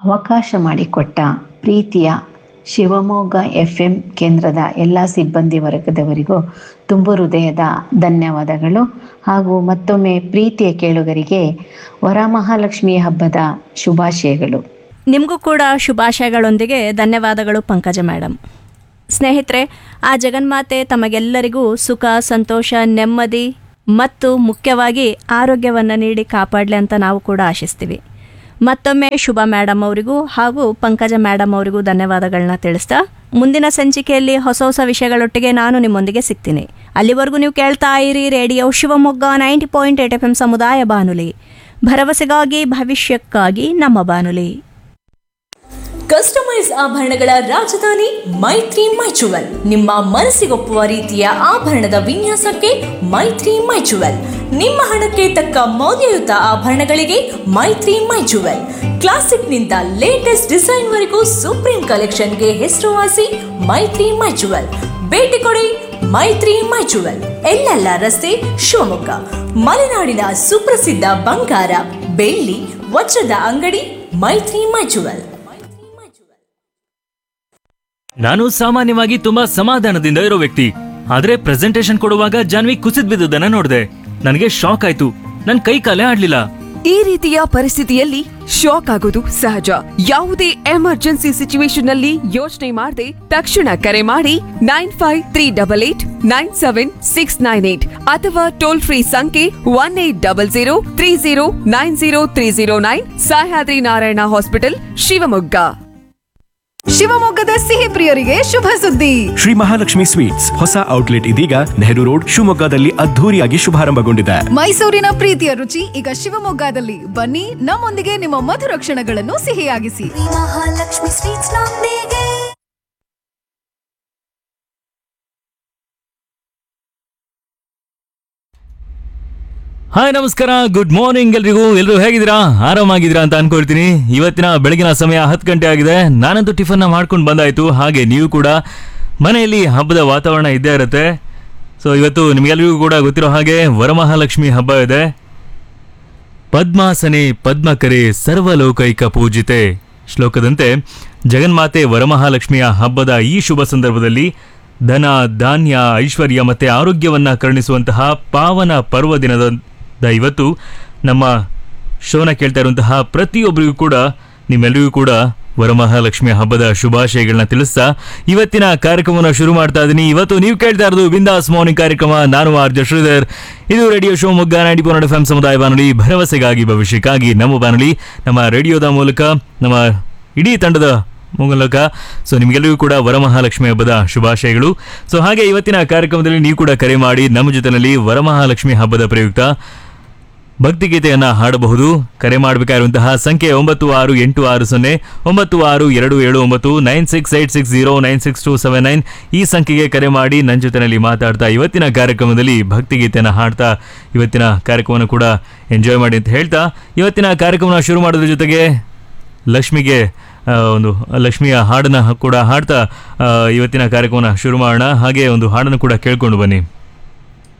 ಅವಕಾಶ ಮಾಡಿಕೊಟ್ಟ ಪ್ರೀತಿಯ ಶಿವಮೊಗ್ಗ ಎಫ್ ಎಂ ಕೇಂದ್ರದ ಎಲ್ಲ ಸಿಬ್ಬಂದಿ ವರ್ಗದವರಿಗೂ ತುಂಬು ಹೃದಯದ ಧನ್ಯವಾದಗಳು ಹಾಗೂ ಮತ್ತೊಮ್ಮೆ ಪ್ರೀತಿಯ ಕೇಳುಗರಿಗೆ ವರಮಹಾಲಕ್ಷ್ಮಿ ಹಬ್ಬದ ಶುಭಾಶಯಗಳು ನಿಮಗೂ ಕೂಡ ಶುಭಾಶಯಗಳೊಂದಿಗೆ ಧನ್ಯವಾದಗಳು ಪಂಕಜ ಮೇಡಮ್ ಸ್ನೇಹಿತರೆ ಆ ಜಗನ್ಮಾತೆ ತಮಗೆಲ್ಲರಿಗೂ ಸುಖ ಸಂತೋಷ ನೆಮ್ಮದಿ ಮತ್ತು ಮುಖ್ಯವಾಗಿ ಆರೋಗ್ಯವನ್ನು ನೀಡಿ ಕಾಪಾಡಲಿ ಅಂತ ನಾವು ಕೂಡ ಆಶಿಸ್ತೀವಿ ಮತ್ತೊಮ್ಮೆ ಶುಭ ಮೇಡಮ್ ಅವರಿಗೂ ಹಾಗೂ ಪಂಕಜ ಮೇಡಮ್ ಅವರಿಗೂ ಧನ್ಯವಾದಗಳನ್ನ ತಿಳಿಸ್ತಾ ಮುಂದಿನ ಸಂಚಿಕೆಯಲ್ಲಿ ಹೊಸ ಹೊಸ ವಿಷಯಗಳೊಟ್ಟಿಗೆ ನಾನು ನಿಮ್ಮೊಂದಿಗೆ ಸಿಗ್ತೀನಿ ಅಲ್ಲಿವರೆಗೂ ನೀವು ಕೇಳ್ತಾ ಇರಿ radio Shivamogga ninety point eight F M ಸಮುದಾಯ ಬಾನುಲಿ ಭರವಸೆಗಾಗಿ ಭವಿಷ್ಯಕ್ಕಾಗಿ ನಮ್ಮ ಬಾನುಲಿ ಕಸ್ಟಮೈಸ್ ಆಭರಣಗಳ ರಾಜಧಾನಿ ಮೈತ್ರಿ ಮೈಚುವಲ್ ನಿಮ್ಮ ಮನಸ್ಸಿಗೊಪ್ಪುವ ರೀತಿಯ ಆಭರಣದ ವಿನ್ಯಾಸಕ್ಕೆ ಮೈತ್ರಿ ಮೈಚುವಲ್ ನಿಮ್ಮ ಹಣಕ್ಕೆ ತಕ್ಕ ಮೌಲ್ಯಯುತ ಆಭರಣಗಳಿಗೆ ಮೈತ್ರಿ ಮೈಚುವಲ್ ಕ್ಲಾಸಿಕ್ನಿಂದ ಲೇಟೆಸ್ಟ್ ಡಿಸೈನ್ ವರೆಗೂ ಸುಪ್ರೀಂ ಕಲೆಕ್ಷನ್ಗೆ ಹೆಸರುವಾಸಿ ಮೈತ್ರಿ ಮೈಚುವಲ್ ಭೇಟಿ ಕೊಡಿ ಮೈತ್ರಿ ಮೈಚುವಲ್ ಎಲ್ಲೆಲ್ಲ ರಸ್ತೆ ಶಿವಮೊಗ್ಗ ಮಲೆನಾಡಿನ ಸುಪ್ರಸಿದ್ಧ ಬಂಗಾರ ಬೆಳ್ಳಿ ವಜ್ರದ ಅಂಗಡಿ ಮೈತ್ರಿ ಮೈಚುವಲ್ ನಾನು ಸಾಮಾನ್ಯವಾಗಿ ತುಂಬಾ ಸಮಾಧಾನದಿಂದ ಇರೋ ವ್ಯಕ್ತಿ ಆದ್ರೆ ಪ್ರೆಸೆಂಟೇಶನ್ ಕೊಡುವಾಗ ಜಾನ್ವಿ ಕುಸಿದ್ ಬಿದ್ದುದನ್ನ ನೋಡಿದೆ ನನಗೆ ಶಾಕ್ ಆಯ್ತು ನನ್ ಕೈ ಕಾಲೇ ಆಡ್ಲಿಲ್ಲ ಈ ರೀತಿಯ ಪರಿಸ್ಥಿತಿಯಲ್ಲಿ ಶಾಕ್ ಆಗೋದು ಸಹಜ ಯಾವುದೇ ಎಮರ್ಜೆನ್ಸಿ ಸಿಚುವೇಶನ್ ನಲ್ಲಿ ಯೋಚನೆ ಮಾಡದೆ ತಕ್ಷಣ ಕರೆ ಮಾಡಿ nine five three double eight nine seven six nine eight ಅಥವಾ ಟೋಲ್ ಫ್ರೀ ಸಂಖ್ಯೆ one eight double zero three zero nine zero three zero nine Sahyadri Narayana hospital Shivamogga ಶಿವಮೊಗ್ಗದ ಸಿಹಿ ಪ್ರಿಯರಿಗೆ ಶುಭ ಸುದ್ದಿ ಶ್ರೀ ಮಹಾಲಕ್ಷ್ಮಿ ಸ್ವೀಟ್ಸ್ ಹೊಸ ಔಟ್ಲೆಟ್ ಇದೀಗ ನೆಹರು ರೋಡ್ ಶಿವಮೊಗ್ಗದಲ್ಲಿ ಅದ್ಧೂರಿಯಾಗಿ ಶುಭಾರಂಭಗೊಂಡಿದೆ ಮೈಸೂರಿನ ಪ್ರೀತಿಯ ರುಚಿ ಈಗ ಶಿವಮೊಗ್ಗದಲ್ಲಿ ಬನ್ನಿ ನಮ್ಮೊಂದಿಗೆ ನಿಮ್ಮ ಮಧುರ ಕ್ಷಣಗಳನ್ನು ಸಿಹಿಯಾಗಿಸಿ ಮಹಾಲಕ್ಷ್ಮಿ ಸ್ವೀಟ್ಸ್ ನೊಂದಿಗೆ ಹಾಯ್ ನಮಸ್ಕಾರ ಗುಡ್ ಮಾರ್ನಿಂಗ್ ಎಲ್ರಿಗೂ ಎಲ್ರು ಹೇಗಿದ್ದೀರಾ ಆರಾಮಾಗಿದ್ದೀರಾ ಅಂತ ಅನ್ಕೊಳ್ತೀನಿ ಇವತ್ತಿನ ಬೆಳಗಿನ ಸಮಯ ಹತ್ತು ಗಂಟೆ ಆಗಿದೆ ನಾನಂತೂ ಟಿಫನ್ನ ಮಾಡ್ಕೊಂಡು ಬಂದಾಯ್ತು ಹಾಗೆ ನೀವು ಕೂಡ ಮನೆಯಲ್ಲಿ ಹಬ್ಬದ ವಾತಾವರಣ ಇದ್ದೇ ಇರುತ್ತೆ ಸೊ ಇವತ್ತು ನಿಮಗೆಲ್ಲರಿಗೂ ಕೂಡ ಗೊತ್ತಿರೋ ಹಾಗೆ ವರಮಹಾಲಕ್ಷ್ಮಿ ಹಬ್ಬ ಇದೆ ಪದ್ಮಾಸನೆ ಪದ್ಮಕರೆ ಸರ್ವಲೋಕೈಕ ಪೂಜಿತೆ ಶ್ಲೋಕದಂತೆ ಜಗನ್ಮಾತೆ ವರಮಹಾಲಕ್ಷ್ಮಿಯ ಹಬ್ಬದ ಈ ಶುಭ ಸಂದರ್ಭದಲ್ಲಿ ಧನ ಧಾನ್ಯ ಐಶ್ವರ್ಯ ಮತ್ತು ಆರೋಗ್ಯವನ್ನ ಕರುಣಿಸುವಂತಹ ಪಾವನ ಪರ್ವ ದಿನದ ದ ಇವತ್ತು ನಮ್ಮ ಶೋನ ಕೇಳ್ತಾ ಇರುವಂತಹ ಪ್ರತಿಯೊಬ್ಬರಿಗೂ ಕೂಡ ನಿಮ್ಮೆಲ್ಲರಿಗೂ ಕೂಡ ವರಮಹಾಲಕ್ಷ್ಮಿ ಹಬ್ಬದ ಶುಭಾಶಯಗಳನ್ನ ತಿಳಿಸ್ತಾ ಇವತ್ತಿನ ಕಾರ್ಯಕ್ರಮವನ್ನು ಶುರು ಮಾಡ್ತಾ ಇದ್ದೀನಿ ಇವತ್ತು ನೀವು ಕೇಳ್ತಾ ಇರೋದು ಬಿಂದಾಸ್ ಮಾರ್ನಿಂಗ್ ಕಾರ್ಯಕ್ರಮ ನಾನು ಆರ್ ಜೆ ಶ್ರೀಧರ್ ಇದು radio Shivamogga ninety four F M ಸಮುದಾಯ ಬಾನುಲಿ ಭರವಸೆಗಾಗಿ ಭವಿಷ್ಯಕ್ಕಾಗಿ ನಮ್ಮ ಬಾನುಲಿ ನಮ್ಮ ರೇಡಿಯೋದ ಮೂಲಕ ನಮ್ಮ ಇಡೀ ತಂಡದ ಮೂಲಕ ಸೊ ನಿಮಗೆಲ್ಲರಿಗೂ ಕೂಡ ವರಮಹಾಲಕ್ಷ್ಮಿ ಹಬ್ಬದ ಶುಭಾಶಯಗಳು ಸೊ ಹಾಗೆ ಇವತ್ತಿನ ಕಾರ್ಯಕ್ರಮದಲ್ಲಿ ನೀವು ಕೂಡ ಕರೆ ಮಾಡಿ ನಮ್ಮ ಜೊತೆಯಲ್ಲಿ ವರಮಹಾಲಕ್ಷ್ಮಿ ಹಬ್ಬದ ಪ್ರಯುಕ್ತ ಭಕ್ತಿಗೀತೆಯನ್ನ ಹಾಡಬಹುದು ಕರೆ ಮಾಡಬೇಕಾಗಿರುವಂತಹ ಸಂಖ್ಯೆ ಒಂಬತ್ತು ಆರು ಎಂಟು ಆರು ಸೊನ್ನೆ ಒಂಬತ್ತು ಆರು ಎರಡು ಏಳು ಒಂಬತ್ತು nine six eight six zero nine six two seven nine ಈ ಸಂಖ್ಯೆಗೆ ಕರೆ ಮಾಡಿ ನನ್ನ ಜೊತೆಯಲ್ಲಿ ಮಾತಾಡ್ತಾ ಇವತ್ತಿನ ಕಾರ್ಯಕ್ರಮದಲ್ಲಿ ಭಕ್ತಿಗೀತೆಯನ್ನು ಹಾಡ್ತಾ ಇವತ್ತಿನ ಕಾರ್ಯಕ್ರಮವನ್ನು ಕೂಡ ಎಂಜಾಯ್ ಮಾಡಿ ಅಂತ ಹೇಳ್ತಾ ಇವತ್ತಿನ ಕಾರ್ಯಕ್ರಮನ ಶುರು ಮಾಡೋದ್ರ ಜೊತೆಗೆ ಲಕ್ಷ್ಮಿಗೆ ಆ, ಒಂದು ಲಕ್ಷ್ಮಿಯ ಹಾಡನ್ನ ಕೂಡ ಹಾಡ್ತಾ ಆ, ಇವತ್ತಿನ ಕಾರ್ಯಕ್ರಮನ ಶುರು ಮಾಡೋಣ ಹಾಗೆ ಒಂದು ಹಾಡನ್ನು ಕೂಡ ಕೇಳ್ಕೊಂಡು ಬನ್ನಿ